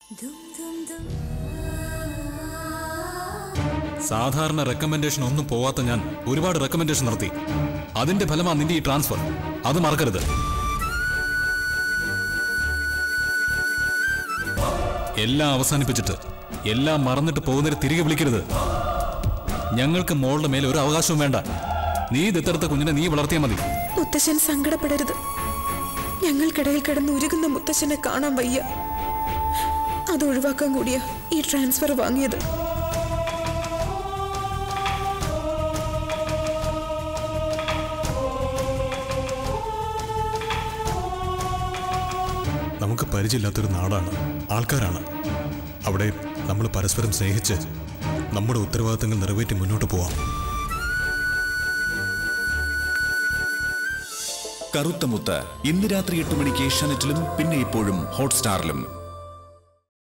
സാധാരണ റെക്കമെൻഡേഷൻ ഒന്നും പോവാത്ത ഞാൻ ഒരുപാട് റെക്കമെൻഡേഷൻ നടത്തി അതിന്റെ ഫലമാണ് നിന്റെ ഈ ട്രാൻസ്ഫർ അത് മറക്കരുത് എല്ലാം അവസാനിപ്പിച്ചിട്ട് എല്ലാം മറന്നിട്ട് പോകുന്നവരെ തിരികെ വിളിക്കരുത് ഞങ്ങൾക്ക് മോളുടെ മേലെ ഒരു അവകാശവും വേണ്ട നീ ദത്തെടുത്ത കുഞ്ഞിനെ നീ വളർത്തിയാൽ മതി മുത്തശ്ശൻ സങ്കടപ്പെടരുത് ഞങ്ങൾക്കിടയിൽ കിടന്ന് ഉരുകുന്ന മുത്തശ്ശനെ കാണാൻ വയ്യ അത് ഒഴിവാക്കാൻ കൂടിയാ ഈ ട്രാൻസ്ഫർ വാങ്ങിയത് നമുക്ക് പരിചയമില്ലാത്തൊരു നാടാണ് ആൾക്കാരാണ് അവിടെ നമ്മൾ പരസ്പരം സ്നേഹിച്ച് നമ്മുടെ ഉത്തരവാദിത്തങ്ങൾ നിറവേറ്റി മുന്നോട്ട് പോവാം കറുത്ത മുത്ത് ഇന്ന് രാത്രി എട്ട് മണിക്ക് ഏഷ്യാനെറ്റിലും പിന്നെ ഇപ്പോഴും ഹോട്ട്സ്റ്റാറിലും